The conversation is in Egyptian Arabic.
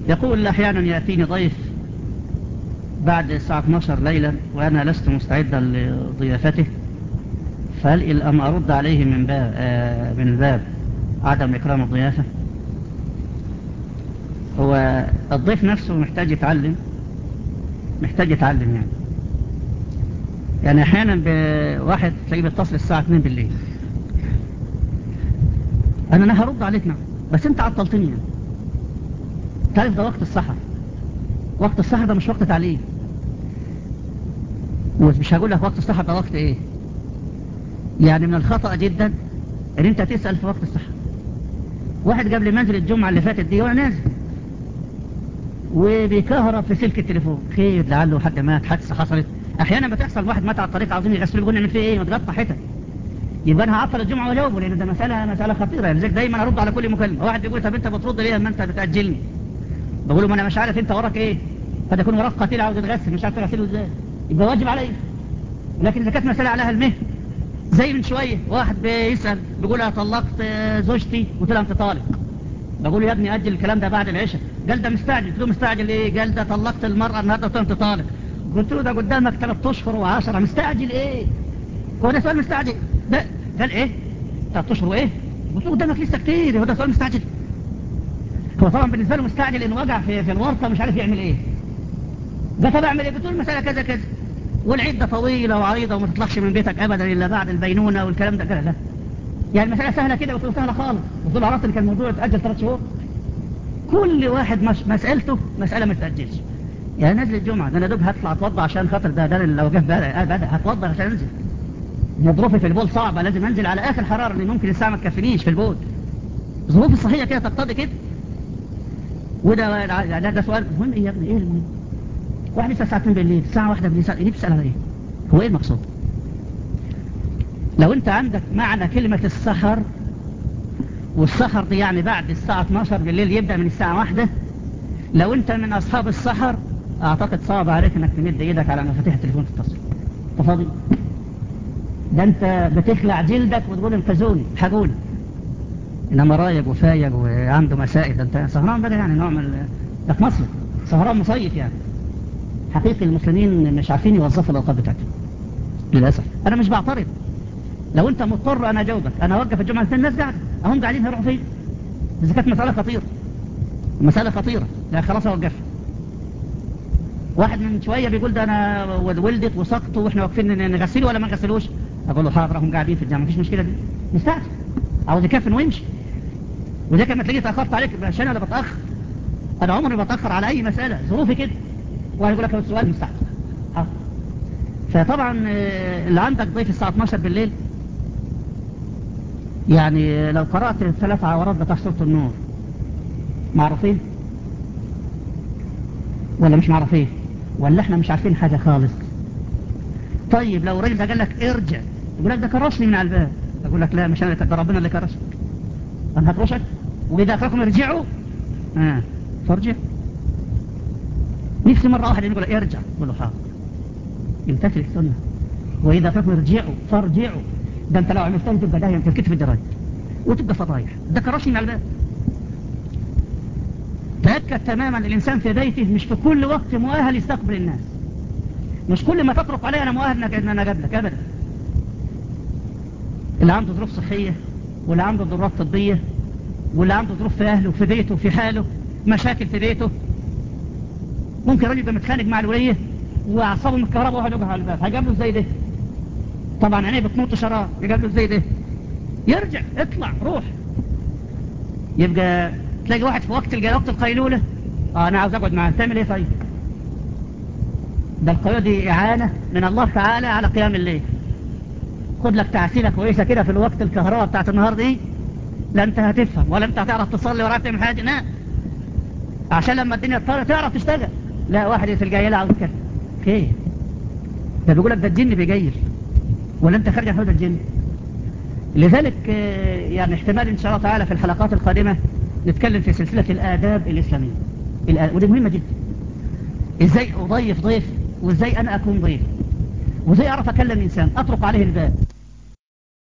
يقول أحيانا يأتيني ضيف بعد الساعة 12 ليلا وأنا لست مستعدا لضيافته فهل أم أرد عليه من باب, آه من الباب عدم إكرام الضيافة هو الضيف نفسه محتاج يتعلم محتاج يتعلم يعني يعني أحيانا بواحد تلاقيه بيتصل الساعة 2 بالليل أنا أنا هرد عليك نعم بس أنت عطلتني يعني تعرف ده وقت السحر وقت السحر ده مش وقت تعليم ومش هقول لك وقت السحر ده وقت ايه يعني من الخطأ جدا ان انت تسأل في وقت السحر واحد قبل منزل الجمعة اللي فاتت دي وانا نازل وبيكهرب في سلك التليفون خير لعله حد مات حادثة حصلت احيانا بتحصل واحد مات على الطريق عاوزين يغسلوا يقول نعمل فيه ايه متقطع حتت يبقى انا هعطل الجمعة واجاوبه لان ده مسألة مسألة خطيرة يعني زيك دايما ارد على كل مكالمة واحد بيقول طب انت بترد ليه اما انت بتأجلني بقول له ما انا مش عارف انت وراك ايه قد يكون وراك قتيل عاوز يتغسل مش عارف تغسله ازاي يبقى واجب علي لكن اذا كانت مسألة عليها المهر زي من شوية واحد بيسأل بيقول انا طلقت زوجتي قلت له انت طالق بقول له يا ابني اجل الكلام ده بعد العشاء قال ده مستعجل قلت له مستعجل ايه قال ده طلقت المرأة النهارده قلت له انت طالق قلت له ده قدامك ثلاث اشهر وعشرة مستعجل ايه هو ده سؤال مستعجل ده قال ايه ثلاث اشهر وايه قلت له قدامك لسه كتير هو ده سؤال مستعجل هو طبعا بالنسبة له مستعجل انه وقع في, في الورطة مش عارف يعمل ايه ده طب اعمل ايه قلت له المسألة كذا كذا والعدة طويلة وعريضة وما تطلعش من بيتك ابدا الا بعد البينونة والكلام ده قال لا يعني المسألة سهلة كده قلت له سهلة خالص قلت له عرفت ان كان الموضوع يتأجل ثلاث شهور كل واحد مش مسألته مسألة ما تتأجلش يعني نازل الجمعة ده انا دوب هطلع اتوضى عشان خاطر ده ده لو جه بدأ بدأ هتوضى عشان انزل ظروفي في البول صعبة لازم انزل على اخر حرارة لان ممكن الساعة ما تكفينيش في البول ظروفي الصحية كده تقتضي كده وده ده, ده سؤال مهم ايه يا ابني ايه المهم واحد لسه ساعتين بالليل الساعة واحدة بالليل ليه بتسأل على ايه هو ايه المقصود لو انت عندك معنى كلمة السحر والسحر دي يعني بعد الساعة 12 بالليل يبدأ من الساعة واحدة لو انت من اصحاب السحر اعتقد صعب عليك انك تمد ايدك على مفاتيح التليفون تتصل انت فاضي ده انت بتخلع جلدك وتقول انقذوني حاجوني انما رايق وفايق وعنده مسائل ده انت سهران بقى يعني نوع من ده في مصر سهران مصيف يعني حقيقي المسلمين مش عارفين يوظفوا الاوقات بتاعتهم للاسف انا مش بعترض لو انت مضطر انا اجاوبك انا اوقف الجمعه الاثنين الناس قاعده اهم قاعدين هيروحوا فين اذا كانت مساله خطيره مساله خطيره لا خلاص اوقفها واحد من شويه بيقول ده انا ولدت وسقط واحنا واقفين نغسله ولا ما نغسلوش اقول له حاضر هم قاعدين في الجامعه مفيش مشكله دي مستعجل عاوز يكفن ويمشي وده كما تلاقيه تاخرت عليك عشان انا بتاخر انا عمري ما بتاخر على اي مساله ظروفي كده وانا يقول لك السؤال مستعجل حاضر فطبعا اللي عندك ضيف الساعه 12 بالليل يعني لو قرأت الثلاث عورات بتاع سورة النور معروفين ولا مش معروفين ولا احنا مش عارفين حاجة خالص طيب لو الراجل ده قال لك ارجع يقول لك ده كرشني من على الباب اقول لك لا مش انا ده ربنا اللي كرشك انا هكرشك واذا اخركم ارجعوا اه فارجع نفسي مرة واحدة يقول ارجع يقول له حاضر يمتثل السنة واذا اخركم ارجعوا فارجعوا ده انت لو عملتها تبقى داهية في الكتف الدراج وتبقى فضايح ده كرشني على الباب تأكد تماما الإنسان في بيته مش في كل وقت مؤهل يستقبل الناس مش كل ما تطرق علي أنا مؤهل ان أنا قبلك أبدا اللي عنده ظروف صحية واللي عنده ضرورات طبية واللي عنده ظروف في أهله في بيته في حاله مشاكل في بيته ممكن راجل يبقى متخانق مع الولية وأعصابه من الكهرباء واحد يقع على الباب هيقابله ازاي ده طبعا عينيه بتموت شراب يقابله ازاي ده يرجع اطلع روح يبقى تلاقي واحد في وقت وقت القيلولة اه انا عاوز اقعد معاه تعمل ايه طيب ده القيلولة دي اعانة من الله تعالى على قيام الليل خد لك تعسيلة كويسة كده في الوقت الكهرباء بتاعت النهار دي لا انت هتفهم ولا انت هتعرف تصلي ولا تعمل حاجة لا عشان لما الدنيا تطلع تعرف تشتغل لا واحد في الجايلة عاوز كده كيف ده بيقول لك ده الجن بيجيل ولا انت خارج عن حدود الجن لذلك يعني احتمال ان شاء الله تعالى في الحلقات القادمة نتكلم في سلسلة الآداب الإسلامية الآداب ودي مهمة جدا ازاي اضيف ضيف وازاي انا اكون ضيف وازاي اعرف اكلم انسان اطرق عليه الباب